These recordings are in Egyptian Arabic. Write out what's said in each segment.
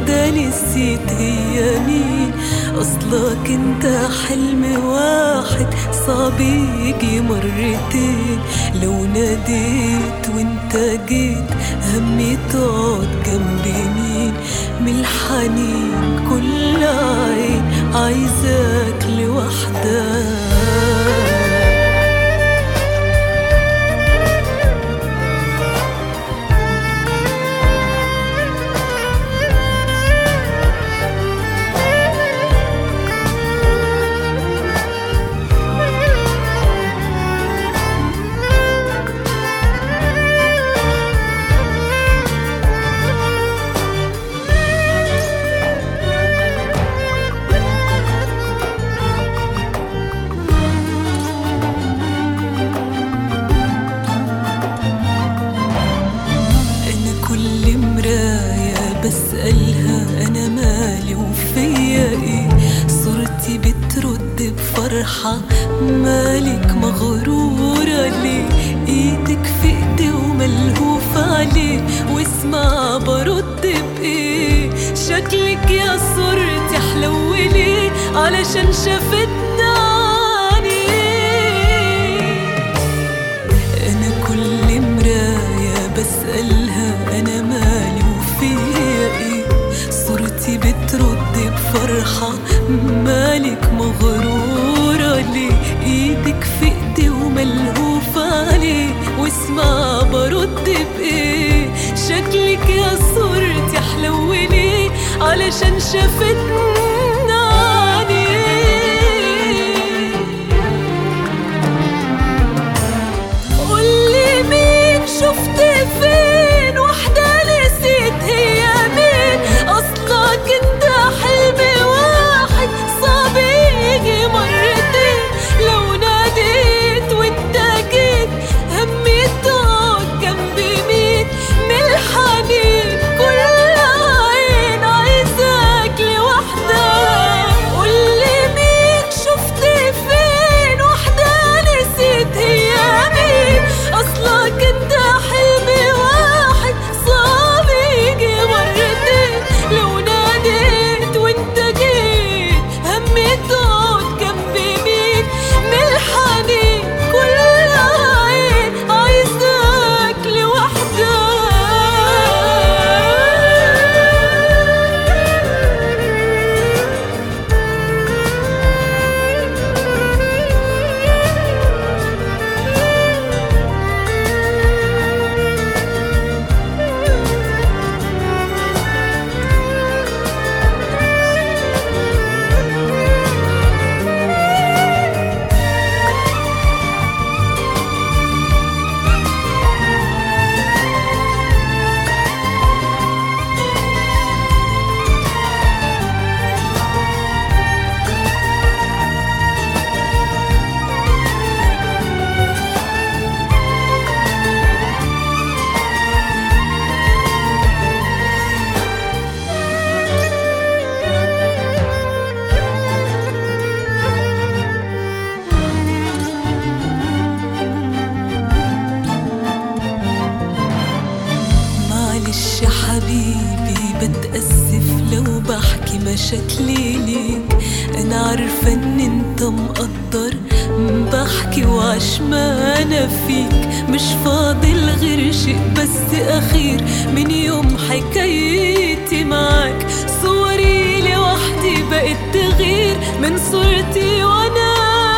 واحدة نسيت هي مين أصلك انت حلم واحد صعب يجي مرتين لو ناديت وانت جيت همي تقعد جنبي مين من الحنين كل عين عايزاك لوحدك أنا كل مراية بسألها أنا مالي وفيا إيه صورتي بترد بفرحة مالك مغرورة ليه إيدك في إيدي وملهوف عليه واسمع برد بإيه شكلك يا صورتي حلولي علشان شافتنا عينيك أنا كل مراية بسألها أنا مالي وفيا إيه صورتي بترد بفرحة مالك مغرورة ليه إيدك في إيدي وملهوف عليه واسمع برد بإيه شكلك يا صورتي حلولي علشان شافتنا عينيك قولي مين شفت فين وحدة نسيت هي مين أصلك انت حلم واحد صعب يجي مرتين لو ناديت وانت جيت همي تقعد جنبي مين من الحنين كل عين عايزاك لوحدك قولي مين شفت فين وحدة نسيت هي مين أصلك انت حلم واحد صعب يجي مرتين لو ناديت وانت جيت همي تقعد جنبي مين من الحنين كل عين عايزاك لوحدك معلش يا حبيبي بتأسف لو بحكي مشاكلي ليك أنا عارفة إن أنت مقدر بحكي وعشمانة فيك مش فاضل غير شيء بس أخير من يوم حكايتي معاك صوري لوحدي بقت تغير من صورتي وأنا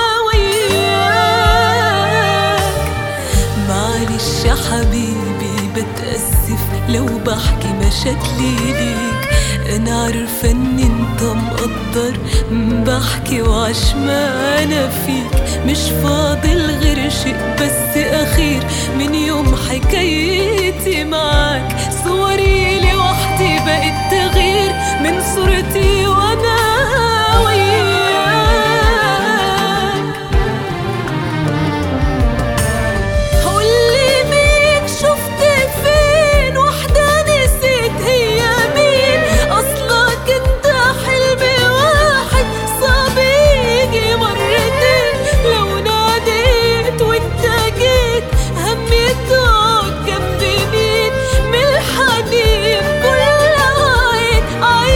وياك معلش يا حبيبي بتأسف لو بحكي مشاكلي ليك أنا عارفة إن أنت مقدر بحكي وعشمانة فيك مش فاضل غير شيء بس أخير من يوم حكايتي معاك صوري لوحدي بقت تغير من صورتي وأنا وياك قولي مين شفت فين وحدة نسيت هي مين أصلك انت حلم واحد صعب يجي مرتين لو ناديت وانت جيت همي تقعد جنبي مين من الحنين كل عين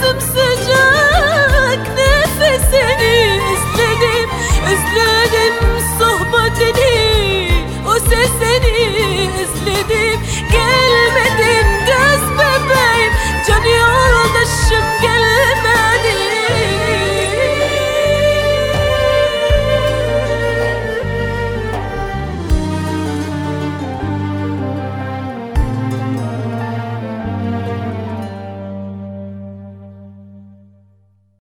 مسجاك نفسني ازلدم ازلدم صحبتني وسسني ازلدم كلمة جذب باين جاني عرض الشمس